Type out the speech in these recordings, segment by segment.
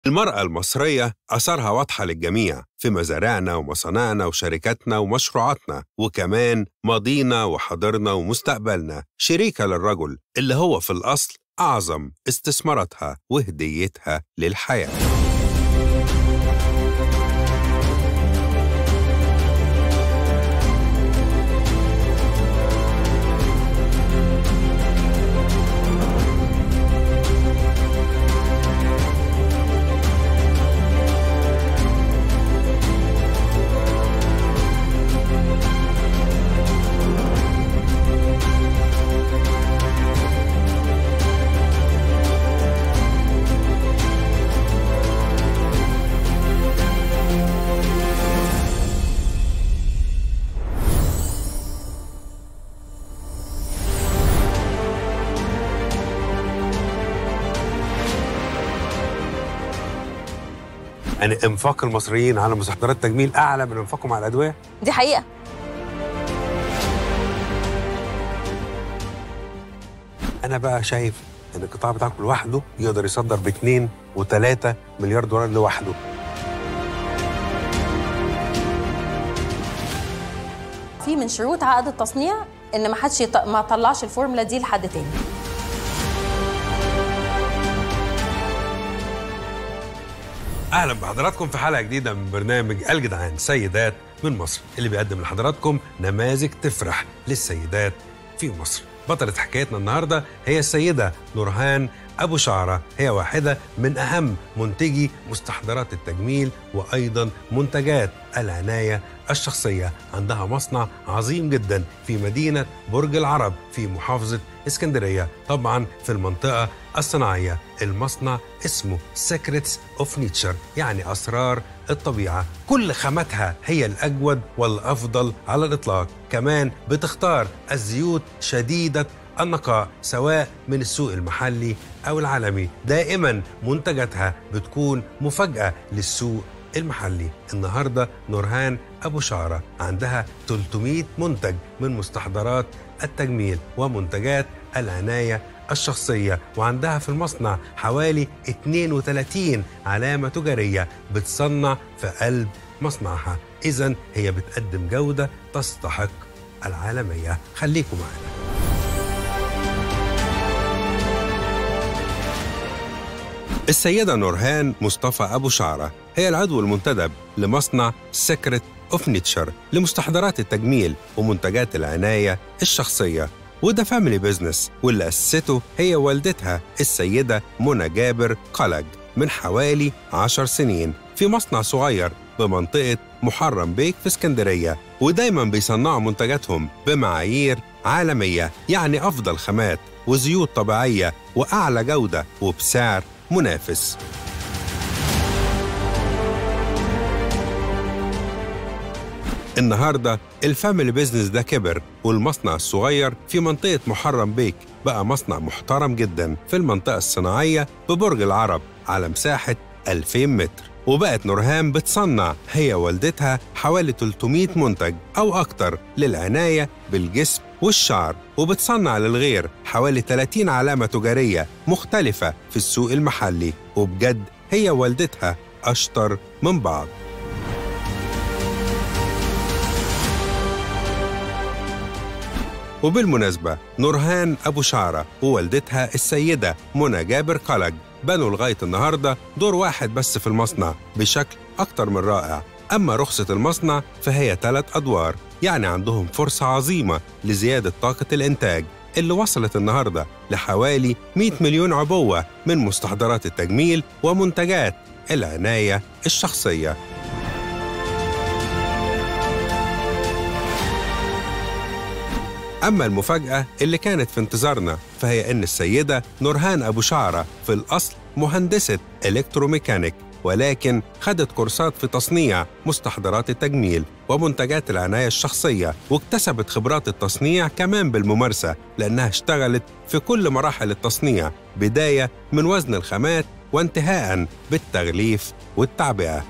المرأة المصرية أثرها واضحة للجميع في مزارعنا ومصانعنا وشركاتنا ومشروعاتنا وكمان ماضينا وحاضرنا ومستقبلنا شريكة للرجل اللي هو في الأصل أعظم استثماراتها وهديتها للحياة يعني انفاق المصريين على مستحضرات التجميل اعلى من انفاقهم على الادويه دي حقيقه انا بقى شايف ان القطاع بتاعكم لوحده يقدر يصدر ب 2 و3 مليار دولار لوحده في من شروط عقد التصنيع ان ما حدش يط... ما طلعش الفورمولا دي لحد تاني اهلا بحضراتكم في حلقه جديده من برنامج الجدعان سيدات من مصر اللي بيقدم لحضراتكم نماذج تفرح للسيدات في مصر بطلة حكايتنا النهارده هي السيدة نورهان أبو شعرة هي واحدة من أهم منتجي مستحضرات التجميل وأيضا منتجات العناية الشخصية عندها مصنع عظيم جدا في مدينة برج العرب في محافظة اسكندرية طبعا في المنطقة الصناعية المصنع اسمه Secrets of Nature يعني أسرار الطبيعة كل خاماتها هي الأجود والأفضل على الإطلاق كمان بتختار الزيوت شديدة النقاء سواء من السوق المحلي أو العالمي دائما منتجاتها بتكون مفاجأة للسوق المحلي النهاردة نورهان أبو شعرة عندها 300 منتج من مستحضرات التجميل ومنتجات العناية الشخصية وعندها في المصنع حوالي 32 علامة تجارية بتصنع في قلب مصنعها إذا هي بتقدم جودة تستحق العالمية خليكم معنا السيدة نورهان مصطفى أبو شعرة هي العضو المنتدب لمصنع سكرت اوف نيتشر لمستحضرات التجميل ومنتجات العناية الشخصية وده فاميلي بيزنس واللي أسسته هي والدتها السيدة منى جابر قلج من حوالي عشر سنين في مصنع صغير بمنطقة محرم بيك في اسكندرية ودايما بيصنعوا منتجاتهم بمعايير عالمية يعني أفضل خامات وزيوت طبيعية وأعلى جودة وبسعر منافس النهاردة الفاميلي بيزنس ده كبر والمصنع الصغير في منطقة محرم بيك بقى مصنع محترم جدا في المنطقة الصناعية ببرج العرب على مساحة 2000 متر وبقت نورهان بتصنع هي والدتها حوالي 300 منتج أو أكتر للعناية بالجسم والشعر وبتصنع للغير حوالي 30 علامة تجارية مختلفة في السوق المحلي وبجد هي والدتها أشطر من بعض وبالمناسبة نورهان أبو شعرة ووالدتها السيدة منى جابر قلج بنوا لغاية النهاردة دور واحد بس في المصنع بشكل أكتر من رائع أما رخصة المصنع فهي ثلاث أدوار يعني عندهم فرصة عظيمة لزيادة طاقة الإنتاج اللي وصلت النهاردة لحوالي 100 مليون عبوة من مستحضرات التجميل ومنتجات العناية الشخصية أما المفاجأة اللي كانت في انتظارنا فهي إن السيدة نورهان أبو شعرة في الأصل مهندسة إلكتروميكانيك ولكن خدت كورسات في تصنيع مستحضرات التجميل ومنتجات العناية الشخصية واكتسبت خبرات التصنيع كمان بالممارسة لأنها اشتغلت في كل مراحل التصنيع بداية من وزن الخامات وانتهاء بالتغليف والتعبئة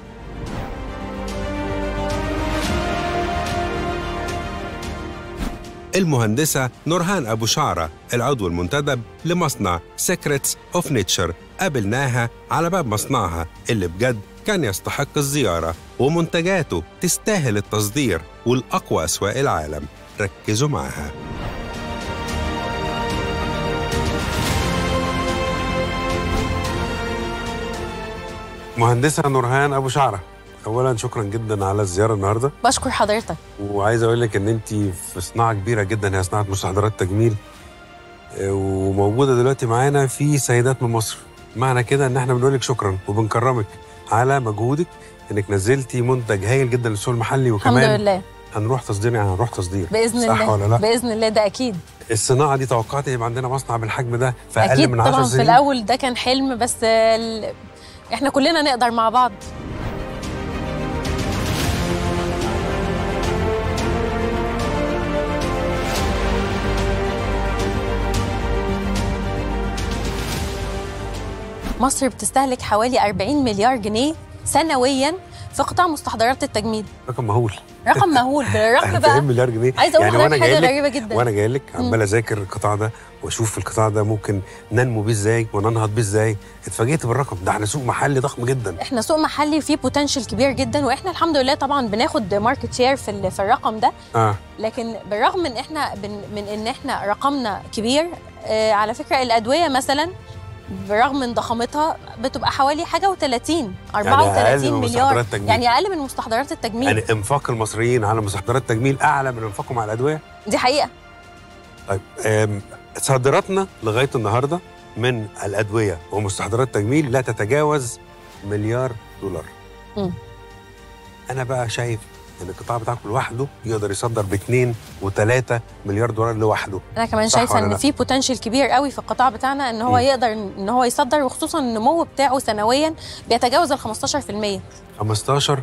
المهندسة نورهان أبو شعرة العضو المنتدب لمصنع سيكريتس أوف نيتشر قابلناها على باب مصنعها اللي بجد كان يستحق الزيارة ومنتجاته تستاهل التصدير والأقوى أسواق العالم ركزوا معاها مهندسة نورهان أبو شعرة أولا شكرا جدا على الزيارة النهاردة بشكر حضرتك وعايز أقول لك إن أنت في صناعة كبيرة جدا هي صناعة مستحضرات تجميل آه، وموجودة دلوقتي معانا في سيدات من مصر معنى كده إن إحنا بنقول لك شكرا وبنكرمك على مجهودك إنك نزلتي منتج هايل جدا للسوق المحلي الحمد وكمان لله هنروح تصدير يعني هنروح تصدير باذن صح الله ولا لا؟ باذن الله ده اكيد الصناعة دي توقعت يبقى عندنا مصنع بالحجم ده في أقل اكيد من 10 طبعا سنين في الاول ده كان حلم بس ال... احنا كلنا نقدر مع بعض مصر بتستهلك حوالي 40 مليار جنيه سنويا في قطاع مستحضرات التجميل رقم مهول رقم مهول بالرغم 40 بقى مليار جنيه عايزه اقول يعني يعني وانا حاجه جاي لك غريبه جدا وانا جاي لك مم. عمال اذاكر القطاع ده واشوف في القطاع ده ممكن ننمو بيه ازاي وننهض بيه ازاي اتفاجئت بالرقم ده احنا سوق محلي ضخم جدا احنا سوق محلي فيه بوتنشال كبير جدا واحنا الحمد لله طبعا بناخد ماركت شير في ال- في الرقم ده اه لكن بالرغم من احنا بن من ان احنا رقمنا كبير آه على فكره الادويه مثلا بالرغم من ضخامتها بتبقى حوالي حاجه و30 34 من مليار مستحضرات التجميل. يعني اقل من مستحضرات التجميل يعني انفاق المصريين على مستحضرات التجميل اعلى من انفاقهم على الادويه دي حقيقه طيب آم، صادراتنا لغايه النهارده من الادويه ومستحضرات التجميل لا تتجاوز مليار دولار مم. انا بقى شايف ان القطاع بتاعكم لوحده يقدر يصدر ب 2 و3 مليار دولار لوحده انا كمان صح شايفه ولا ان لا؟ في بوتنشال كبير قوي في القطاع بتاعنا ان هو مم. يقدر ان هو يصدر وخصوصا النمو بتاعه سنويا بيتجاوز ال 15% 15%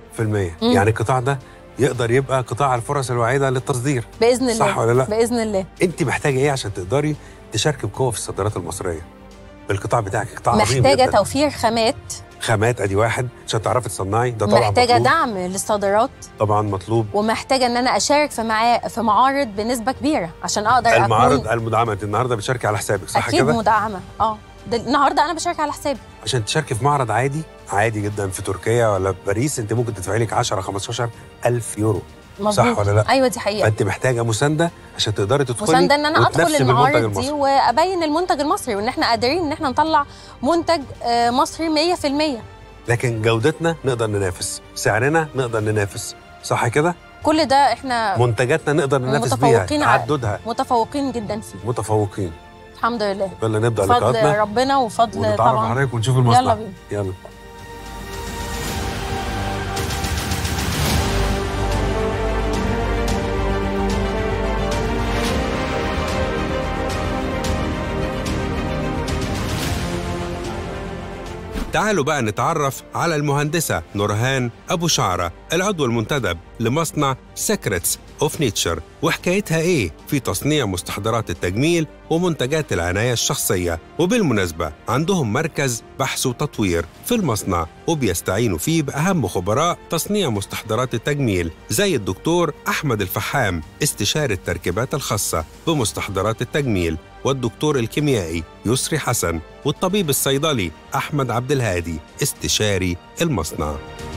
يعني القطاع ده يقدر يبقى قطاع الفرص الوعيده للتصدير باذن الله صح ولا لا؟ باذن الله انت محتاجه ايه عشان تقدري تشاركي بقوه في الصادرات المصريه القطاع بتاعك قطاع عظيم محتاجه جدا توفير خامات خامات ادي واحد عشان تعرفي تصنعي ده طبعا محتاجه مطلوب. دعم للصادرات طبعا مطلوب ومحتاجه ان انا اشارك في معا... في معارض بنسبه كبيره عشان اقدر المعارض اكون المدعمه انت النهارده بتشاركي على حسابك صح اكيد كده مدعمه اه ده النهارده انا بشارك على حسابي عشان تشاركي في معرض عادي عادي جدا في تركيا ولا في باريس انت ممكن تدفعي لك 10 15 الف يورو مظبوط ولا لا؟ ايوه دي حقيقه فانت محتاجه مسانده عشان تقدري تدخلي مسانده ان انا ادخل وتنافسي بالمنتج المعارض المصري. دي وابين المنتج المصري وان احنا قادرين ان احنا نطلع منتج آه، مصري 100% لكن جودتنا نقدر ننافس سعرنا نقدر ننافس صح كده كل ده احنا منتجاتنا نقدر ننافس بيها متفوقين على- تعددها متفوقين جدا فيه متفوقين الحمد لله يلا نبدا بفضل لقاءاتنا ربنا وفضل ونتعرف طبعا على حضرتك ونشوف المصنع يلا بينا يلا تعالوا بقى نتعرف على المهندسة نورهان أبو شعرة العضو المنتدب لمصنع سيكريتس اوف نيتشر وحكايتها ايه في تصنيع مستحضرات التجميل ومنتجات العناية الشخصية وبالمناسبة عندهم مركز بحث وتطوير في المصنع وبيستعينوا فيه بأهم خبراء تصنيع مستحضرات التجميل زي الدكتور أحمد الفحام استشاري التركيبات الخاصة بمستحضرات التجميل والدكتور الكيميائي يسري حسن والطبيب الصيدلي أحمد عبد الهادي استشاري المصنع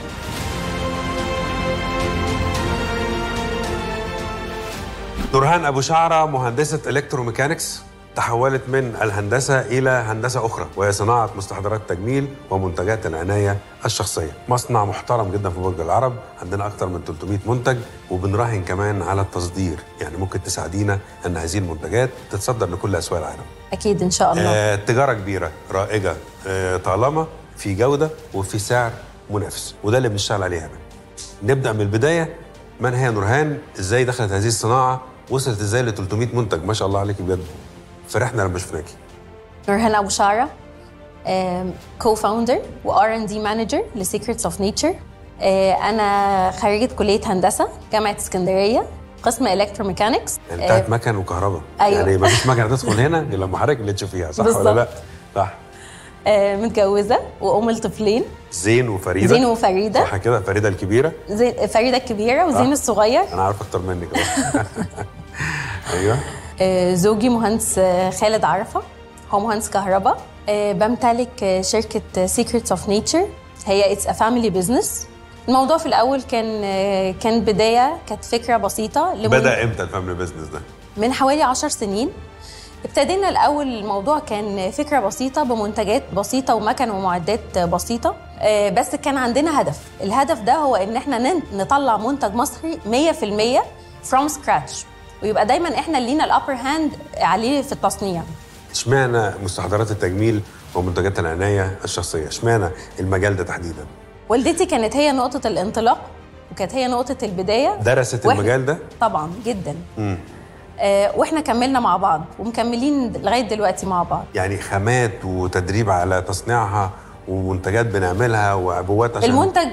نورهان أبو شعرة مهندسة إلكتروميكانكس تحولت من الهندسة إلى هندسة أخرى وهي صناعة مستحضرات تجميل ومنتجات العناية الشخصية مصنع محترم جدا في برج العرب عندنا أكثر من 300 منتج وبنراهن كمان على التصدير يعني ممكن تساعدينا أن هذه المنتجات تتصدر لكل أسواق العالم اكيد ان شاء الله آه، تجارة كبيرة رائجة آه، طالما في جودة وفي سعر منافس وده اللي بنشتغل عليه هنا نبدأ من البداية من هي نورهان ازاي دخلت هذه الصناعة وصلت ازاي ل 300 منتج ما شاء الله عليكي بجد فرحنا لما شفناكي نورهان ابو شعره كو فاوندر وار ان دي مانجر لسيكريتس اوف نيتشر انا خريجه كليه هندسه جامعه اسكندريه قسم الكتروميكانكس يعني بتاعت مكن وكهرباء أيوة. يعني ما فيش مكنه تدخل هنا الا لما حضرتك اللي تشوفيها صح ولا بالظبط. لا؟ صح متجوزه وام لطفلين زين وفريده زين وفريده صح كده فريده الكبيره زين فريده الكبيره وزين صح. الصغير انا عارف اكتر منك أهو. ايوه آه، زوجي مهندس آه، خالد عرفة هو مهندس كهرباء آه، بمتلك آه، شركة سيكريتس اوف نيتشر هي اتس ا فاميلي بزنس الموضوع في الاول كان آه، كان بدايه كانت فكره بسيطه لمن- بدا امتى الفاميلي بزنس ده من حوالي عشر سنين ابتدينا الأول الموضوع كان فكرة بسيطة بمنتجات بسيطة ومكن ومعدات بسيطة آه، بس كان عندنا هدف الهدف ده هو إن احنا نن- نطلع منتج مصري 100% from scratch ويبقى دايما احنا اللي لينا الابر هاند عليه في التصنيع اشمعنى مستحضرات التجميل ومنتجات العنايه الشخصيه اشمعنى المجال ده تحديدا والدتي كانت هي نقطة الانطلاق وكانت هي نقطة البداية درست وإحنا- المجال ده طبعا جدا مم. آه، واحنا كملنا مع بعض ومكملين لغاية دلوقتي مع بعض يعني خامات وتدريب على تصنيعها ومنتجات بنعملها وعبوات عشان المنتج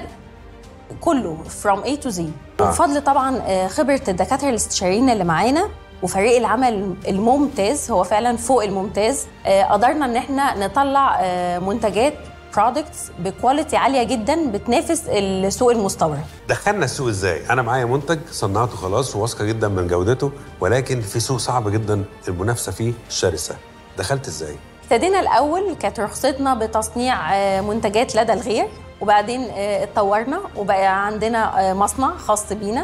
كله from A to Z وبفضل طبعا آه، خبرة الدكاترة الاستشاريين اللي معانا وفريق العمل الممتاز هو فعلا فوق الممتاز آه، قدرنا ان احنا نطلع آه، منتجات برودكتس بكواليتي عاليه جدا بتنافس السوق المستورد دخلنا السوق ازاي؟ انا معايا منتج صنعته خلاص وواثقه جدا من جودته ولكن في سوق صعب جدا المنافسه فيه شرسه. دخلت ازاي؟ ابتدينا الاول كانت رخصتنا بتصنيع آه، منتجات لدى الغير وبعدين آه، اتطورنا وبقى عندنا آه، مصنع خاص بينا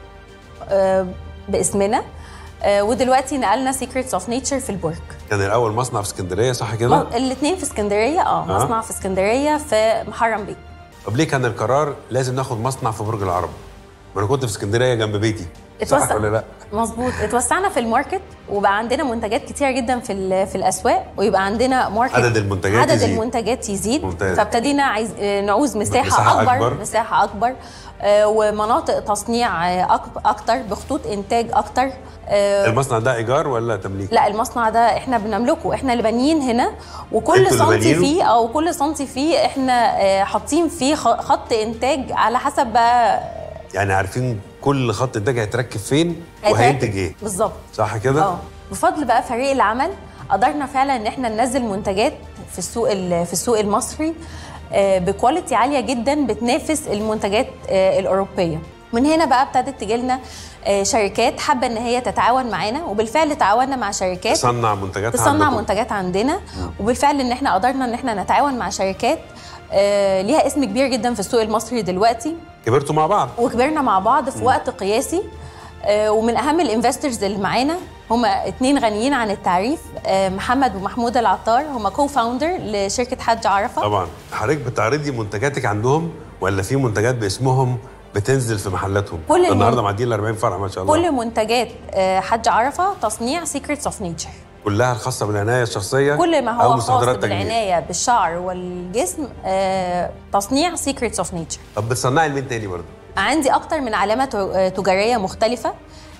آه، باسمنا آه، ودلوقتي نقلنا سيكريتس اوف نيتشر في البرج كان الاول مصنع في اسكندريه صح كده؟ الاثنين في اسكندريه اه آه. مصنع في اسكندريه في محرم بيه طب ليه كان القرار لازم ناخد مصنع في برج العرب؟ ما انا كنت في اسكندريه جنب بيتي صح اتوسع. ولا لا؟ مظبوط اتوسعنا في الماركت وبقى عندنا منتجات كتير جدا في ال- في الاسواق ويبقى عندنا ماركت عدد المنتجات عدد يزيد. المنتجات يزيد ممتاز. فابتدينا عايز آه، نعوز مساحه, مساحة اكبر, أكبر. مساحه اكبر آه، ومناطق تصنيع آه، أك- اكتر بخطوط انتاج اكتر آه، المصنع ده ايجار ولا تمليك؟ لا المصنع ده احنا بنملكه احنا اللي بانيين هنا وكل انتوا اللي سنتي بانيينه؟ فيه او كل سنتي فيه احنا آه، حاطين فيه خ- خط انتاج على حسب بقى يعني عارفين كل خط انتاج هيتركب فين هيتركب. وهينتج ايه؟ بالظبط صح كده؟ اه بفضل بقى فريق العمل قدرنا فعلا ان احنا ننزل منتجات في السوق ال- في السوق المصري آه، بكواليتي عاليه جدا بتنافس المنتجات آه، الاوروبيه من هنا بقى ابتدت تجيلنا آه، شركات حابه ان هي تتعاون معانا وبالفعل تعاوننا مع شركات تصنع منتجات تصنع عندكم. منتجات عندنا وبالفعل ان احنا قدرنا ان احنا نتعاون مع شركات آه، ليها اسم كبير جدا في السوق المصري دلوقتي كبرتوا مع بعض وكبرنا مع بعض في وقت قياسي آه، ومن اهم الانفسترز اللي معانا هما اتنين غنيين عن التعريف آه، محمد ومحمود العطار هما كو فاوندر لشركه حج عرفه طبعا حضرتك بتعرضي منتجاتك عندهم ولا في منتجات باسمهم بتنزل في محلاتهم كل الم- النهارده معديين ال 40 فرع ما شاء الله كل منتجات آه، حج عرفه تصنيع سيكريتس اوف نيتشر كلها الخاصه بالعنايه الشخصيه كل ما أو هو خاص مستحضرات تجميل. بالعنايه بالشعر والجسم آه، تصنيع سيكريتس اوف نيتشر طب بتصنعي لمين تاني برضه عندي اكتر من علامه تو- تجاريه مختلفه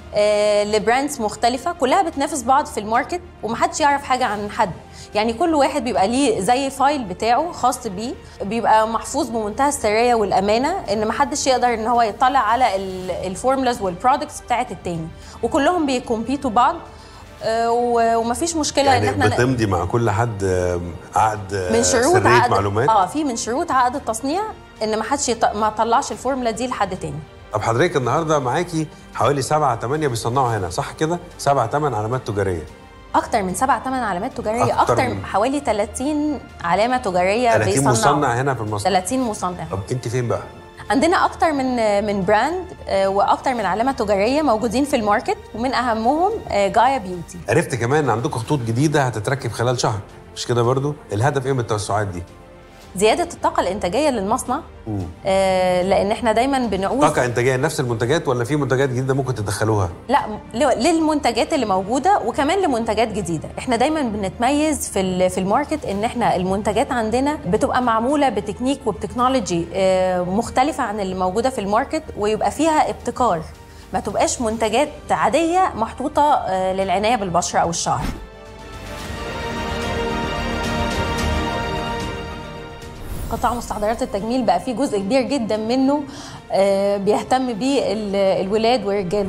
آه، لبراندز مختلفه كلها بتنافس بعض في الماركت ومحدش يعرف حاجه عن حد يعني كل واحد بيبقى ليه زي فايل بتاعه خاص بيه بيبقى محفوظ بمنتهى السريه والامانه ان محدش يقدر ان هو يطلع على ال- الفورمولاز والبرودكتس بتاعت التاني وكلهم بيكمبيتوا بعض آه، و- ومفيش مشكله يعني ان احنا ن- بتمضي مع كل حد آم، عقد آه، من شروط سريه عقد معلومات اه في من شروط عقد التصنيع ان ما حدش يط... ما طلعش الفورمولا دي لحد تاني طب حضرتك النهارده معاكي حوالي سبعة ثمانية بيصنعوا هنا صح كده؟ سبعة ثمان علامات تجارية اكتر من سبع ثمان علامات تجاريه أكتر اكتر, من- من حوالي 30 علامه تجاريه 30 بيصنعوا. مصنع هنا في المصنع 30 مصنع طب انت فين بقى؟ عندنا اكتر من من براند آه، واكتر من علامه تجاريه موجودين في الماركت ومن اهمهم آه، جايا بيوتي عرفت كمان ان عندكم خطوط جديده هتتركب خلال شهر مش كده برضو؟ الهدف ايه من التوسعات دي؟ زياده الطاقه الانتاجيه للمصنع آه، لان احنا دايما بنعوز طاقه انتاجيه نفس المنتجات ولا في منتجات جديده ممكن تدخلوها؟ لا ل- للمنتجات اللي موجوده وكمان لمنتجات جديده احنا دايما بنتميز في ال- في الماركت ان احنا المنتجات عندنا بتبقى معموله بتكنيك وبتكنولوجي آه، مختلفه عن اللي موجوده في الماركت ويبقى فيها ابتكار ما تبقاش منتجات عاديه محطوطه آه، للعنايه بالبشره او الشعر قطاع مستحضرات التجميل بقى فيه جزء كبير جدا منه آه، بيهتم بيه ال- الولاد والرجاله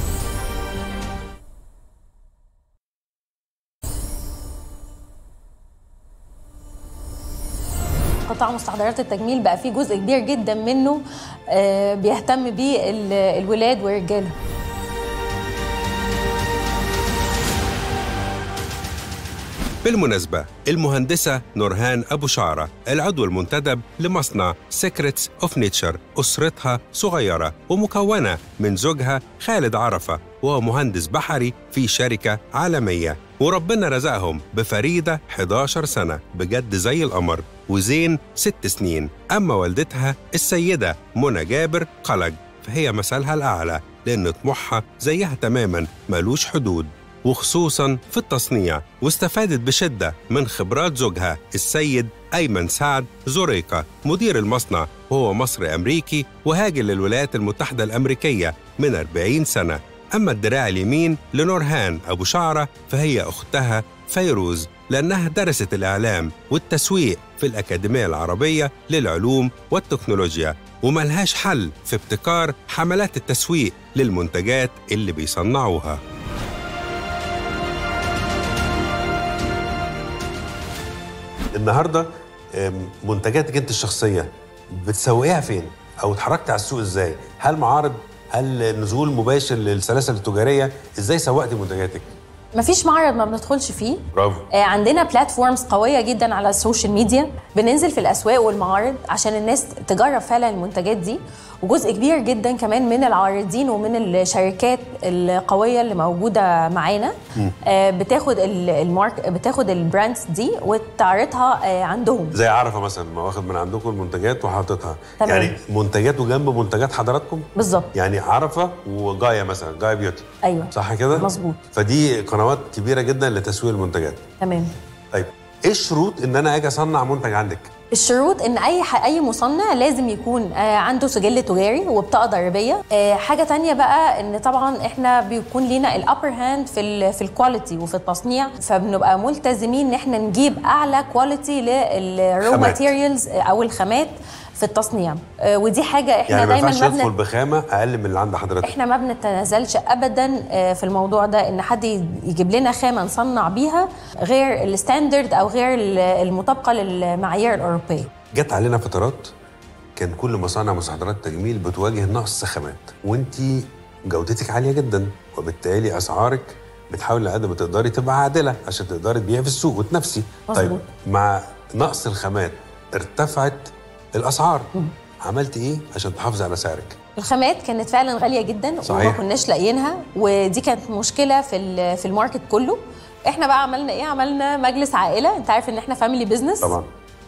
قطاع مستحضرات التجميل بقى فيه جزء كبير جدا منه آه، بيهتم بيه ال- الولاد والرجاله بالمناسبة المهندسة نورهان أبو شعرة العضو المنتدب لمصنع سيكريتس أوف نيتشر أسرتها صغيرة ومكونة من زوجها خالد عرفة وهو مهندس بحري في شركة عالمية وربنا رزقهم بفريدة 11 سنة بجد زي القمر وزين 6 سنين أما والدتها السيدة منى جابر قلج فهي مثلها الأعلى لأن طموحها زيها تماما ملوش حدود وخصوصا في التصنيع واستفادت بشدة من خبرات زوجها السيد أيمن سعد زوريكا مدير المصنع وهو مصري أمريكي وهاجر للولايات المتحدة الأمريكية من 40 سنة أما الدراع اليمين لنورهان أبو شعرة فهي أختها فيروز لأنها درست الإعلام والتسويق في الأكاديمية العربية للعلوم والتكنولوجيا وملهاش حل في ابتكار حملات التسويق للمنتجات اللي بيصنعوها النهارده آم، منتجاتك انت الشخصيه بتسوقيها فين او اتحركت على السوق ازاي هل معارض هل نزول مباشر للسلاسل التجاريه ازاي سوقتي منتجاتك مفيش معرض ما بندخلش فيه برافو آه، عندنا بلاتفورمز قويه جدا على السوشيال ميديا بننزل في الاسواق والمعارض عشان الناس تجرب فعلا المنتجات دي وجزء كبير جدا كمان من العارضين ومن الشركات القويه اللي موجوده معانا آه، بتاخد ال- المارك بتاخد البراندز دي وتعرضها آه، عندهم زي عرفه مثلا ما واخد من عندكم المنتجات وحاططها تمام. يعني منتجاته جنب منتجات حضراتكم بالظبط يعني عرفه وجايه مثلا جايه بيوتي ايوه صح كده مظبوط. فدي قنوات كبيره جدا لتسويق المنتجات تمام طيب ايه الشروط ان انا اجي اصنع منتج عندك الشروط ان اي ح- اي مصنع لازم يكون آه، عنده سجل تجاري وبطاقه ضريبيه آه، حاجه تانية بقى ان طبعا احنا بيكون لينا الابر هاند في ال في الكواليتي وفي التصنيع فبنبقى ملتزمين ان احنا نجيب اعلى كواليتي للرو خامات. ماتيريالز او الخامات في التصنيع آه، ودي حاجه احنا يعني ما دايما ينفعش ما يدخل بن... بخامه اقل من اللي عند حضرتك احنا ما بنتنازلش ابدا آه، في الموضوع ده ان حد يجيب لنا خامه نصنع بيها غير الستاندرد او غير ال- المطابقه للمعايير الاوروبيه جت علينا فترات كان كل مصانع مستحضرات التجميل بتواجه نقص خامات وانت جودتك عاليه جدا وبالتالي اسعارك بتحاولي على قد ما تقدري تبقى عادله عشان تقدري تبيعي في السوق وتنافسي طيب مظبوط. مع نقص الخامات ارتفعت الاسعار عملت ايه عشان تحافظي على سعرك الخامات كانت فعلا غاليه جدا وما صحيح. كناش لاقيينها ودي كانت مشكله في ال- في الماركت كله احنا بقى عملنا ايه عملنا مجلس عائله انت عارف ان احنا فاميلي بزنس طبعا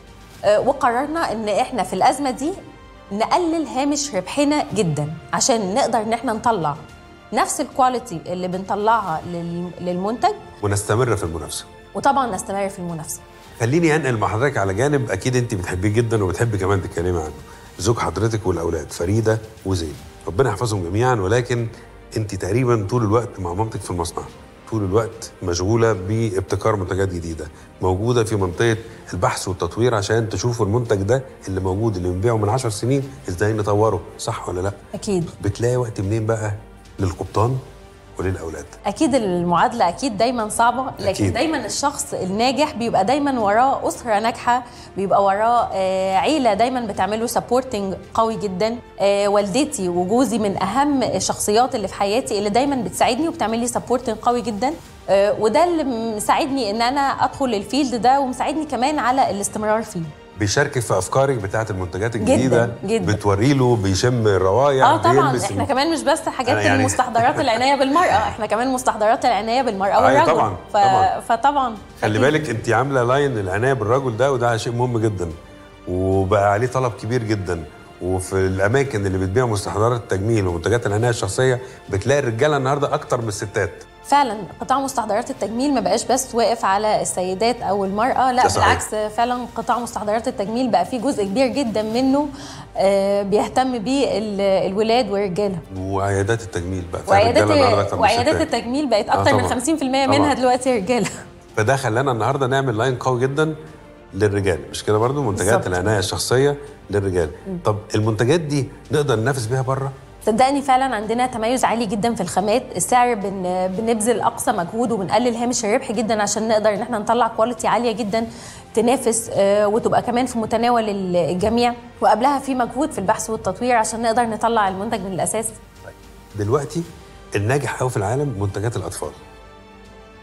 وقررنا ان احنا في الازمه دي نقلل هامش ربحنا جدا عشان نقدر ان احنا نطلع نفس الكواليتي اللي بنطلعها لل- للمنتج ونستمر في المنافسه وطبعا نستمر في المنافسه خليني انقل مع حضرتك على جانب اكيد انت بتحبيه جدا وبتحبي كمان تتكلمي عنه زوج حضرتك والاولاد فريده وزين ربنا يحفظهم جميعا ولكن انت تقريبا طول الوقت مع مامتك في المصنع طول الوقت مشغوله بابتكار منتجات جديده موجوده في منطقه البحث والتطوير عشان تشوفوا المنتج ده اللي موجود اللي بنبيعه من 10 سنين ازاي نطوره صح ولا لا اكيد بتلاقي وقت منين بقى للقبطان وللاولاد اكيد المعادله اكيد دايما صعبه لكن أكيد. أكيد. دايما الشخص الناجح بيبقى دايما وراه اسره ناجحه بيبقى وراه آه، عيله دايما بتعمله سبورتنج قوي جدا آه، والدتي وجوزي من اهم الشخصيات اللي في حياتي اللي دايما بتساعدني وبتعمل لي سبورتنج قوي جدا آه، وده اللي مساعدني ان انا ادخل الفيلد ده ومساعدني كمان على الاستمرار فيه بيشاركك في افكارك بتاعه المنتجات الجديده جداً. بتوري له بيشم الروايح اه طبعا بيلمس احنا كمان مش بس حاجات أنا يعني- المستحضرات العنايه بالمراه احنا كمان مستحضرات العنايه بالمراه أيوة والرجل طبعاً، ف... طبعاً. فطبعا خلي أكيد. بالك انت عامله لاين العنايه بالرجل ده وده شيء مهم جدا وبقى عليه طلب كبير جدا وفي الاماكن اللي بتبيع مستحضرات التجميل ومنتجات العنايه الشخصيه بتلاقي الرجاله النهارده اكتر من الستات فعلا قطاع مستحضرات التجميل ما بقاش بس واقف على السيدات او المراه لا ده صحيح. بالعكس فعلا قطاع مستحضرات التجميل بقى فيه جزء كبير جدا منه آه، بيهتم بيه ال- الولاد والرجاله وعيادات التجميل بقى فيها وعيادات رجالة النهاردة أكتر من وعيادات الستات. التجميل بقت آه اكتر من طبعاً. 50% منها طبعاً. دلوقتي رجاله فده خلانا النهارده نعمل لاين قوي جدا للرجال مش كده برضو منتجات بالظبط. العنايه الشخصيه للرجال طب المنتجات دي نقدر ننافس بيها بره صدقني فعلا عندنا تميز عالي جدا في الخامات السعر بن بنبذل اقصى مجهود وبنقلل هامش الربح جدا عشان نقدر ان احنا نطلع كواليتي عاليه جدا تنافس آه، وتبقى كمان في متناول ال- الجميع وقبلها في مجهود في البحث والتطوير عشان نقدر نطلع المنتج من الاساس دلوقتي الناجح قوي في العالم منتجات الاطفال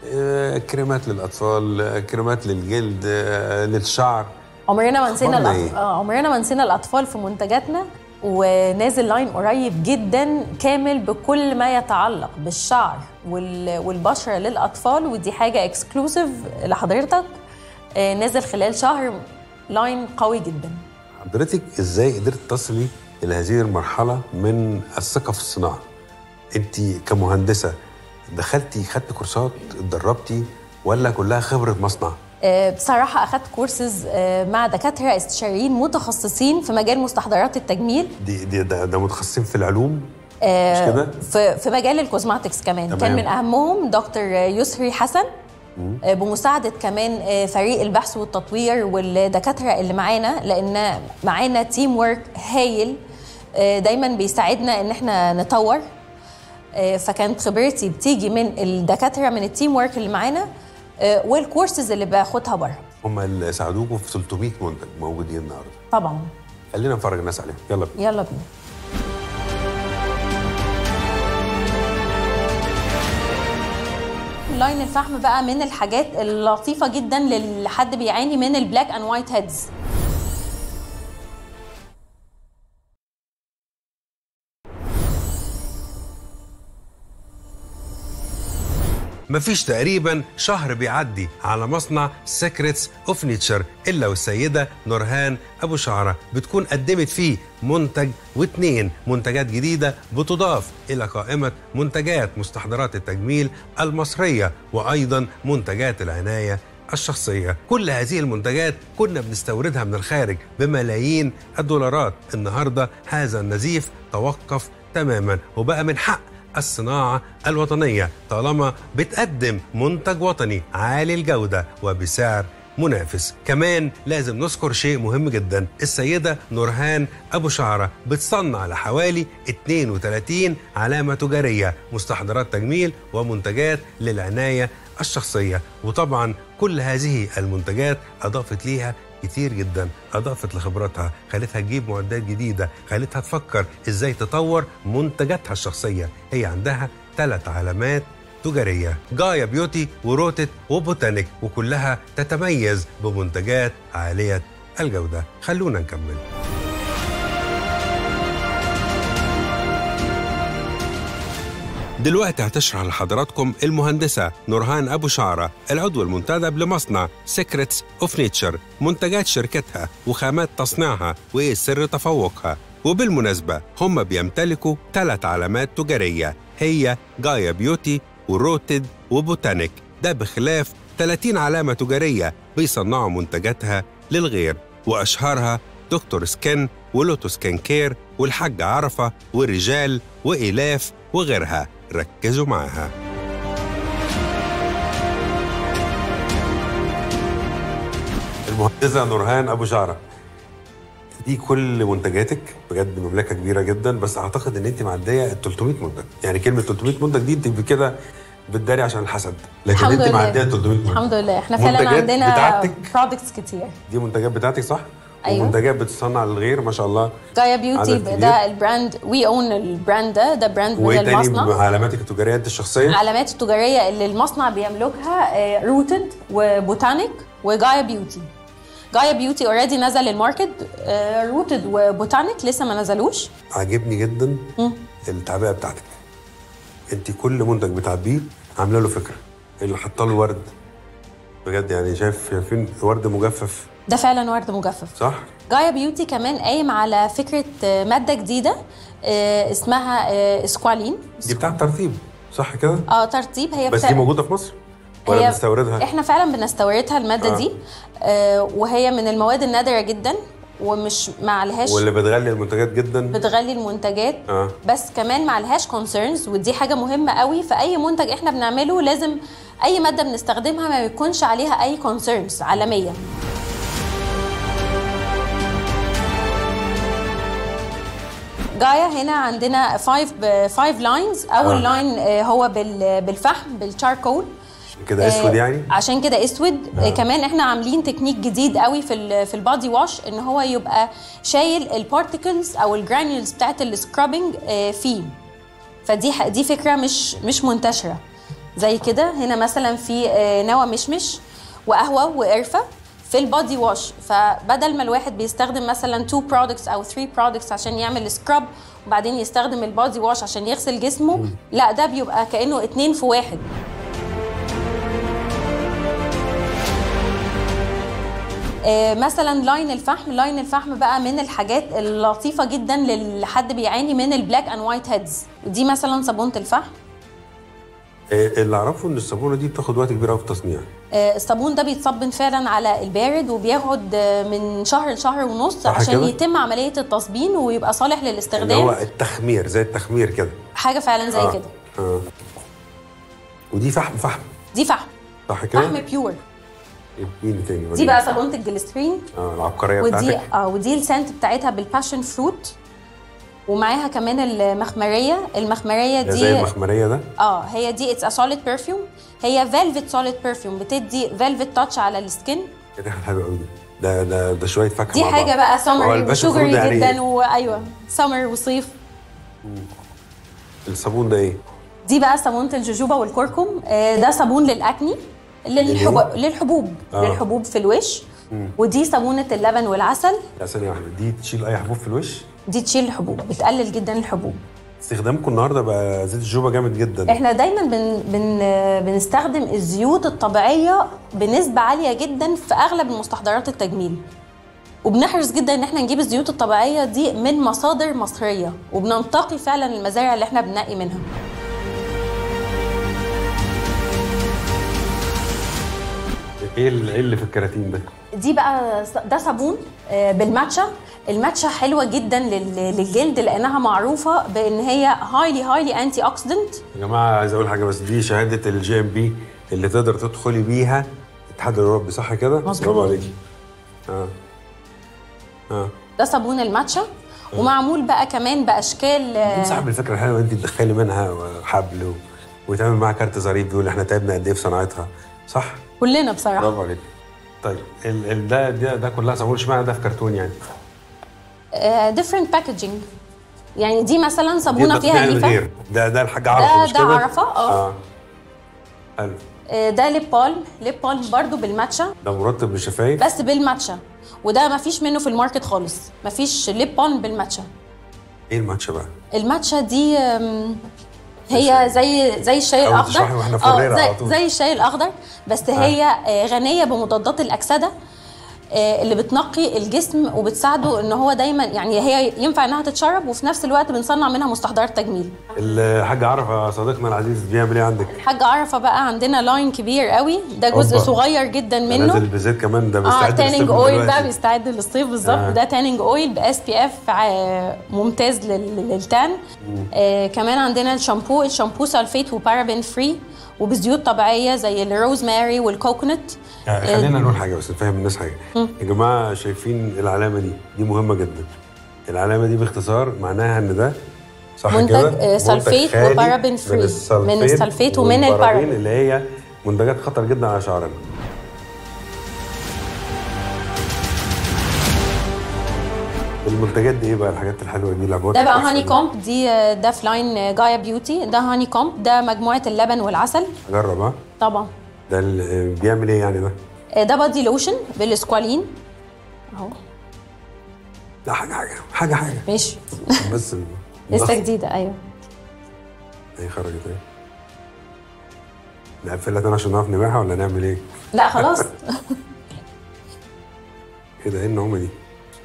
آه، كريمات للاطفال آه، كريمات للجلد آه، للشعر عمرنا ما نسينا أخبارنا الأطفال إيه؟ آه عمرنا ما نسينا الاطفال في منتجاتنا ونازل لاين قريب جدا كامل بكل ما يتعلق بالشعر وال- والبشره للاطفال ودي حاجه اكسكلوسيف لحضرتك آه نازل خلال شهر لاين قوي جدا حضرتك ازاي قدرت تصلي الى هذه المرحله من الثقه في الصناعه انت كمهندسه دخلتي خدت كورسات اتدربتي ولا كلها خبره مصنع آه، بصراحة أخدت كورسز آه، مع دكاترة استشاريين متخصصين في مجال مستحضرات التجميل دي, دي ده, ده متخصصين في العلوم آه، مش كده؟ في في مجال الكوزماتكس كمان تمام. كان من أهمهم دكتور يسري حسن آه، بمساعدة كمان آه، فريق البحث والتطوير والدكاترة اللي معانا لأن معانا تيم ورك هايل آه، دايما بيساعدنا إن احنا نطور آه، فكانت خبرتي بتيجي من الدكاترة من التيم ورك اللي معانا آه، والكورسز اللي باخدها بره هم اللي ساعدوكم في 300 منتج موجودين النهارده طبعا خلينا نفرج الناس عليهم يلا بينا يلا بينا لاين الفحم بقى من الحاجات اللطيفة جدا لحد بيعاني من البلاك اند وايت هيدز مفيش تقريبا شهر بيعدي على مصنع سيكريتس اوف نيتشر الا والسيده نورهان ابو شعره بتكون قدمت فيه منتج واتنين منتجات جديده بتضاف الى قائمه منتجات مستحضرات التجميل المصريه وايضا منتجات العنايه الشخصية كل هذه المنتجات كنا بنستوردها من الخارج بملايين الدولارات النهاردة هذا النزيف توقف تماما وبقى من حق الصناعة الوطنية طالما بتقدم منتج وطني عالي الجودة وبسعر منافس كمان لازم نذكر شيء مهم جدا السيدة نورهان أبو شعرة بتصنع لحوالي 32 علامة تجارية مستحضرات تجميل ومنتجات للعناية الشخصية وطبعا كل هذه المنتجات أضافت ليها كتير جدا أضافت لخبراتها خلتها تجيب معدات جديدة خلتها تفكر إزاي تطور منتجاتها الشخصية هي عندها ثلاث علامات تجارية جايا بيوتي وروتت وبوتانيك وكلها تتميز بمنتجات عالية الجودة خلونا نكمل دلوقتي هتشرح لحضراتكم المهندسة نورهان أبو شعرة العضو المنتدب لمصنع سيكريتس اوف نيتشر منتجات شركتها وخامات تصنيعها وإيه سر تفوقها وبالمناسبة هم بيمتلكوا ثلاث علامات تجارية هي جايا بيوتي وروتد وبوتانيك ده بخلاف 30 علامة تجارية بيصنعوا منتجاتها للغير وأشهرها دكتور سكين ولوتو سكين كير والحاج عرفة والرجال وإلاف وغيرها ركزوا معاها المهندسة نورهان أبو شعرة دي كل منتجاتك بجد مملكة كبيرة جدا بس أعتقد إن أنت معدية ال 300 منتج يعني كلمة 300 منتج دي أنت كده بتداري عشان الحسد لكن الحمد أنت لله. معدية 300 منتج الحمد لله احنا فعلا منتجات عندنا بتاعتك؟ برودكتس كتير دي منتجات بتاعتك صح؟ أيوة. ومنتجات بتصنع للغير ما شاء الله جايا بيوتي عدد كبير. ده البراند وي اون البراند ده ده براند من وايه تاني المصنع علاماتك التجاريه انت الشخصيه؟ العلامات التجاريه اللي المصنع بيملكها روتد وبوتانيك وجايا بيوتي جايا بيوتي اوريدي نزل الماركت روتد وبوتانيك لسه ما نزلوش عاجبني جدا التعبئه بتاعتك انت كل منتج بتعبيه عامله له فكره اللي حاطه له ورد بجد يعني شايف شايفين ورد مجفف ده فعلا ورد مجفف صح؟ جايا بيوتي كمان قايم على فكره آه، ماده جديده آه، اسمها آه، اسكوالين دي بتاعت ترتيب صح كده؟ اه ترتيب هي بس بتاع- دي موجوده في مصر؟ ولا هي- بنستوردها؟ احنا فعلا بنستوردها الماده آه. آه. دي آه وهي من المواد النادره جدا ومش ما عليهاش واللي بتغلي المنتجات جدا بتغلي المنتجات آه. بس كمان ما عليهاش كونسيرنز ودي حاجه مهمه قوي في اي منتج احنا بنعمله لازم اي ماده بنستخدمها ما بيكونش عليها اي كونسيرنز عالميه جايا هنا عندنا 5 5 لاينز اول آه. لاين هو بال- بالفحم بالشاركول كده اسود آه، يعني؟ عشان كده اسود آه. آه. كمان احنا عاملين تكنيك جديد قوي في ال في البادي واش ان هو يبقى شايل البارتكلز او الجرانيولز بتاعت السكرابنج آه، فيه فدي ح- دي فكره مش مش منتشره زي كده هنا مثلا في آه، نوى مشمش وقهوه وقرفه في البادي واش فبدل ما الواحد بيستخدم مثلا 2 برودكتس او 3 برودكتس عشان يعمل سكراب وبعدين يستخدم البادي واش عشان يغسل جسمه لا ده بيبقى كانه اتنين في واحد آه، مثلا لاين الفحم لاين الفحم بقى من الحاجات اللطيفه جدا لحد بيعاني من البلاك اند وايت هيدز ودي مثلا صابونه الفحم آه، اللي اعرفه ان الصابونه دي بتاخد وقت كبير قوي في التصنيع آه، الصابون ده بيتصبن فعلا على البارد وبياخد آه، من شهر لشهر ونص صح عشان كده؟ يتم عمليه التصبين ويبقى صالح اللي للاستخدام هو التخمير زي التخمير كده حاجه فعلا زي آه. كده اه ودي فحم فحم دي فحم صح كده؟ فحم بيور اديني تاني دي وريني. بقى صابونه الجليسرين اه العبقريه ودي بتاعتك اه ودي السنت بتاعتها بالباشن فروت ومعاها كمان المخمريه المخمريه ده زي دي المخمريه ده اه هي دي اتس ا سوليد برفيوم هي فيلفت سوليد برفيوم بتدي فيلفت تاتش على السكين ايه ده حلو قوي ده ده ده ده شويه فاكهه دي مع حاجه بعض. بقى هو سمر الباشا وشوجري فروت ده يعني جدا إيه؟ وايوه سمر وصيف الصابون ده ايه؟ دي بقى صابونه الجوجوبا والكركم آه، ده صابون للاكني للحبوب للحبوب آه. للحبوب في الوش ودي صابونه اللبن والعسل لا ثانيه واحده دي تشيل اي حبوب في الوش دي تشيل الحبوب بتقلل جدا الحبوب استخدامكم النهارده بقى زيت الجوبا جامد جدا احنا دايما بن بن بنستخدم الزيوت الطبيعيه بنسبه عاليه جدا في اغلب المستحضرات التجميل وبنحرص جدا ان احنا نجيب الزيوت الطبيعيه دي من مصادر مصريه وبننتقي فعلا المزارع اللي احنا بننقي منها ايه اللي, إيه اللي في الكراتين ده؟ دي بقى ص- ده صابون آه، بالماتشا الماتشا حلوه جدا لل- للجلد لانها معروفه بان هي هايلي هايلي انتي اوكسيدنت يا جماعه عايز اقول حاجه بس دي شهاده الجي ام بي اللي تقدر تدخلي بيها الاتحاد الاوروبي صح كده؟ مظبوط. برافو عليكي اه اه ده صابون الماتشا ومعمول بقى كمان باشكال آه، انت صاحب الفكره الحلوه انت تدخلي منها حبل و... وتعمل معاها كارت ظريف بيقول احنا تعبنا قد ايه في صناعتها صح؟ كلنا بصراحه برافو عليك طيب ال... ال... ده ده, ده كلها صابون اشمعنى ده في كرتون يعني؟ ديفرنت باكجينج يعني دي مثلا دي صابونه ده فيها بتتباع من ليفه غير ده ده الحاج عرفه ده- مش ده كده؟ عرفة، اه. اه حلو آه، ده ليب بالم ليب بالم برضو بالماتشا ده مرطب للشفايف بس بالماتشا وده ما فيش منه في الماركت خالص ما فيش ليب بالم بالماتشا ايه الماتشا بقى؟ الماتشا دي آم، هي زي زي الشاي أول الاخضر تشرحي وإحنا في الريرة على زي, طول. زي الشاي الاخضر بس هي آه، غنيه بمضادات الاكسده آه، اللي بتنقي الجسم وبتساعده ان هو دايما يعني هي ينفع انها تتشرب وفي نفس الوقت بنصنع منها مستحضرات تجميل الحاج عرفه صديقنا العزيز بيعمل ايه عندك؟ الحاج عرفه بقى عندنا لاين كبير قوي ده جزء أوبا. صغير جدا نازل منه بزيت كمان ده اه بيستعد تانينج للصيف اويل دلوقتي. ده بيستعد للصيف بالظبط آه. ده تانينج اويل باس بي اف ممتاز لل- للتان آه كمان عندنا الشامبو الشامبو سلفيت وبارابين فري وبزيوت طبيعيه زي الروزماري والكوكونات يعني خلينا نقول حاجه بس نفهم الناس حاجه يا جماعه شايفين العلامه دي دي مهمه جدا العلامه دي باختصار معناها ان ده صح منتج، كده آه، سلفيت خالي وبارابين فري. من السلفيت, من السلفيت ومن والبارابين البارابين. اللي هي منتجات خطر جدا على شعرنا المنتجات دي ايه بقى الحاجات الحلوه دي العبوات ده بقى التحفة هاني دي؟ كومب دي آه، ده في لاين جايا بيوتي ده هاني كومب ده مجموعه اللبن والعسل جرب ها طبعا ده ال- بيعمل ايه يعني ده؟ آه، ده بادي لوشن بالسكوالين اهو لا حاجه حاجه حاجه حاجه ماشي بس لسه جديده ايوه هي خرجت ايه؟ نقفلها تاني عشان نعرف نبيعها ولا نعمل ايه؟ لا خلاص ايه ده ايه النعومه دي؟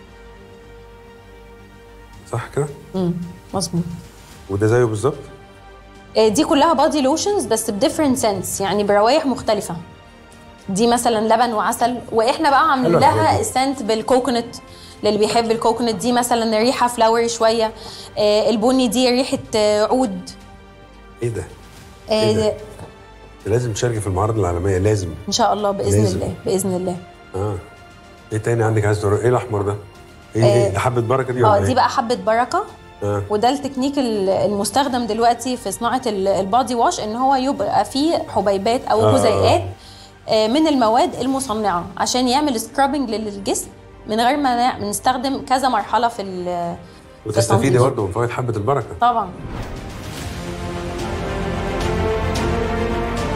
صح كده؟ مظبوط وده زيه بالظبط؟ آه، دي كلها بادي لوشنز بس بديفرنت سنس يعني بروايح مختلفة دي مثلا لبن وعسل واحنا بقى عاملين حلوة الحاجات لها دي. سنت بالكوكونات للي بيحب الكوكونات دي مثلا ريحة فلاوري شوية آه، البني دي ريحة آه، عود ايه ده؟ آه، إيه ده؟ لازم تشاركي في المعارض العالميه لازم ان شاء الله باذن لازم. الله باذن الله اه ايه تاني عندك عايز تقول ايه الاحمر ده؟ ايه ايه ده حبه بركه دي ولا اه دي ايه؟ بقى حبة بركة اه وده التكنيك ال- المستخدم دلوقتي في صناعه ال- البادي واش ان هو يبقى فيه حبيبات او آه. جزيئات آه، من المواد المصنعه عشان يعمل سكرابنج للجسم من غير ما نع- نستخدم كذا مرحله في ال- في وتستفيدي التنظيف. برضه من فوائد حبه البركه طبعا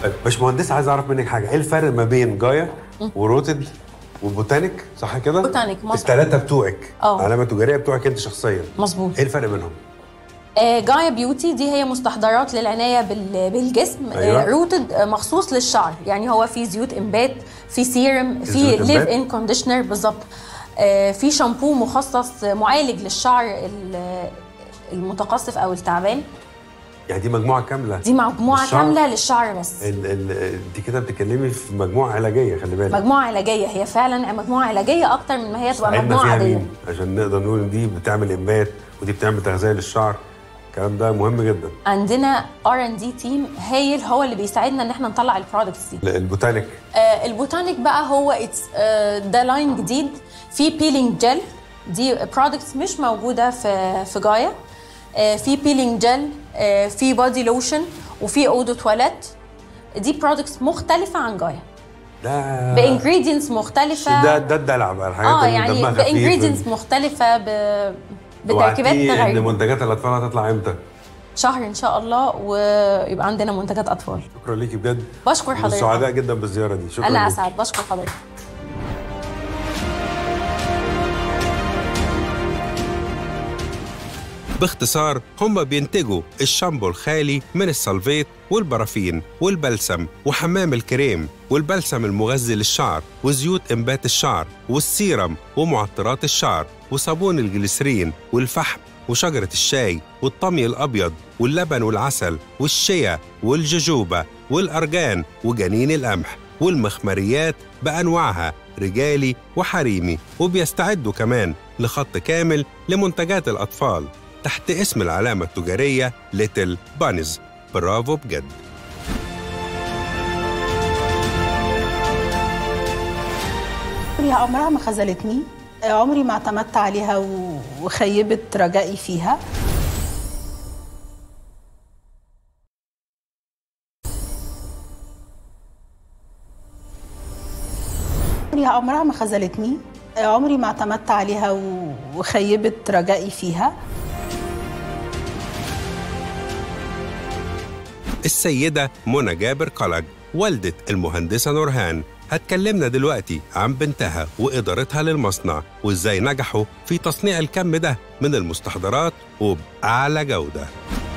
باشمهندس عايز اعرف منك حاجه ايه الفرق ما بين جايا وروتد وبوتانيك صح كده بوتانيك، مظبوط. الثلاثه بتوعك اه. علامه تجاريه بتوعك انت شخصيا مظبوط ايه الفرق بينهم آه، جايا بيوتي دي هي مستحضرات للعنايه بال- بالجسم أيوة. آه، روتد آه، مخصوص للشعر يعني هو في زيوت انبات في سيرم في زيوت ليف إنبات؟ ان كونديشنر بالظبط آه، في شامبو مخصص آه، معالج للشعر ال- المتقصف او التعبان يعني دي مجموعه كامله دي مجموعه للشعر؟ كامله للشعر بس ال ال انت كده بتتكلمي في مجموعه علاجيه خلي بالك مجموعه علاجيه هي فعلا مجموعه علاجيه اكتر من ما هي تبقى ساعدنا مجموعه فيها عاديه مين عشان نقدر نقول ان دي بتعمل انبات ودي بتعمل تغذيه للشعر الكلام ده مهم جدا عندنا ار ان دي تيم هايل هو اللي بيساعدنا ان احنا نطلع البرودكتس دي البوتانيك آه، البوتانيك بقى هو اتس ده لاين جديد في بيلينج جel دي برودكتس مش موجوده في في جايا آه، في بيلينج جel آه، في بودي لوشن وفي اودو تواليت دي برودكتس مختلفه عن جايا ده بانجريدينتس مختلفه ده ده الدلع بقى الحاجات اه اللي يعني دمها خفيف بانجريدينتس مختلفه ب بتركيبات وعدتيني ان غريبه منتجات الاطفال هتطلع امتى شهر ان شاء الله ويبقى عندنا منتجات اطفال شكرا ليكي بجد بشكر حضرتك سعداء جدا بالزياره دي شكرا انا ليكي. اسعد بشكر حضرتك باختصار هم بينتجوا الشامبو الخالي من السلفيت والبرافين والبلسم وحمام الكريم والبلسم المغذي للشعر وزيوت انبات الشعر والسيرم ومعطرات الشعر وصابون الجليسرين والفحم وشجرة الشاي والطمي الأبيض واللبن والعسل والشيا والججوبة والأرجان وجنين القمح والمخمريات بأنواعها رجالي وحريمي وبيستعدوا كمان لخط كامل لمنتجات الأطفال تحت اسم العلامة التجارية ليتل بانيز برافو بجد هي عمرها ما خذلتني عمري ما اعتمدت عليها و- وخيبت رجائي فيها هي عمرها ما خذلتني عمري ما اعتمدت عليها و- وخيبت رجائي فيها السيدة منى جابر قلج والدة المهندسة نورهان هتكلمنا دلوقتي عن بنتها وإدارتها للمصنع وإزاي نجحوا في تصنيع الكم ده من المستحضرات وبأعلى جودة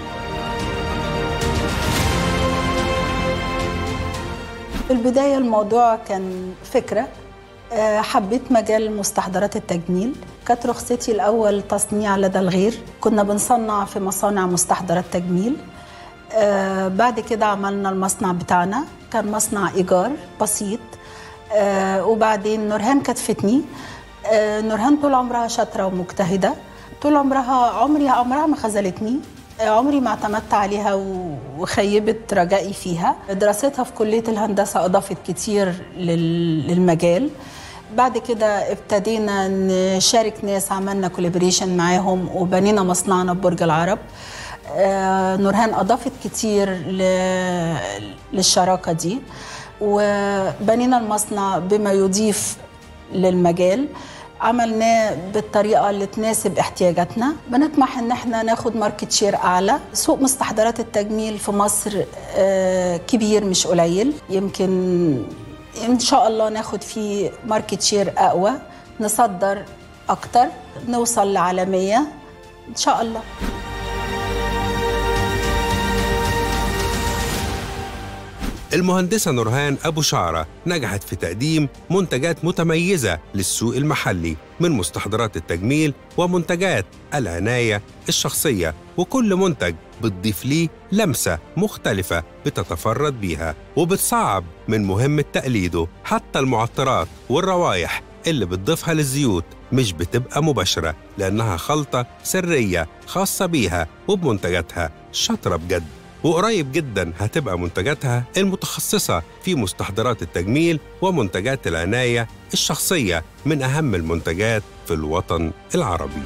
في البداية الموضوع كان فكرة آه، حبيت مجال مستحضرات التجميل كانت رخصتي الأول تصنيع لدى الغير كنا بنصنع في مصانع مستحضرات تجميل آه، بعد كده عملنا المصنع بتاعنا كان مصنع إيجار بسيط آه، وبعدين نورهان كتفتني آه، نورهان طول عمرها شاطرة ومجتهدة طول عمرها عمري عمرها ما خذلتني عمري ما اعتمدت عليها و- وخيبت رجائي فيها دراستها في كلية الهندسة أضافت كتير لل- للمجال بعد كده ابتدينا نشارك ناس عملنا كولابوريشن معاهم وبنينا مصنعنا ببرج العرب آه، نورهان أضافت كتير ل- للشراكة دي وبنينا المصنع بما يضيف للمجال عملناه بالطريقة اللي تناسب احتياجاتنا بنطمح ان احنا ناخد ماركت شير اعلى سوق مستحضرات التجميل في مصر آه، كبير مش قليل يمكن ان شاء الله ناخد فيه ماركت شير اقوى نصدر اكتر نوصل لعالمية ان شاء الله المهندسة نورهان أبو شعرة نجحت في تقديم منتجات متميزة للسوق المحلي من مستحضرات التجميل ومنتجات العناية الشخصية وكل منتج بتضيف ليه لمسة مختلفة بتتفرد بيها وبتصعب من مهمة تقليده حتى المعطرات والروائح اللي بتضيفها للزيوت مش بتبقى مباشرة لأنها خلطة سرية خاصة بيها وبمنتجاتها شاطرة بجد وقريب جدا هتبقى منتجاتها المتخصصة في مستحضرات التجميل ومنتجات العناية الشخصية من أهم المنتجات في الوطن العربي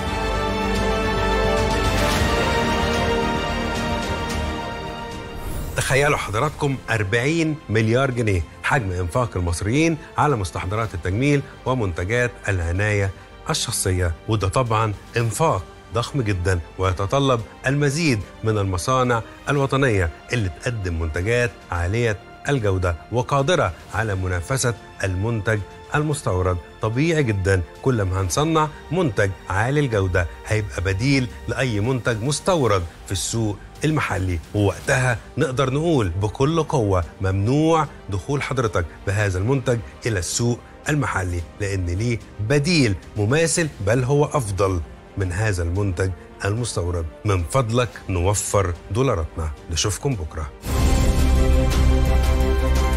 تخيلوا حضراتكم 40 مليار جنيه حجم انفاق المصريين على مستحضرات التجميل ومنتجات العنايه الشخصيه وده طبعا انفاق ضخم جدا ويتطلب المزيد من المصانع الوطنية اللي تقدم منتجات عالية الجودة وقادرة على منافسة المنتج المستورد طبيعي جدا كل ما هنصنع منتج عالي الجودة هيبقى بديل لأي منتج مستورد في السوق المحلي ووقتها نقدر نقول بكل قوة ممنوع دخول حضرتك بهذا المنتج إلى السوق المحلي لأن ليه بديل مماثل بل هو أفضل من هذا المنتج المستورد من فضلك نوفر دولاراتنا نشوفكم بكره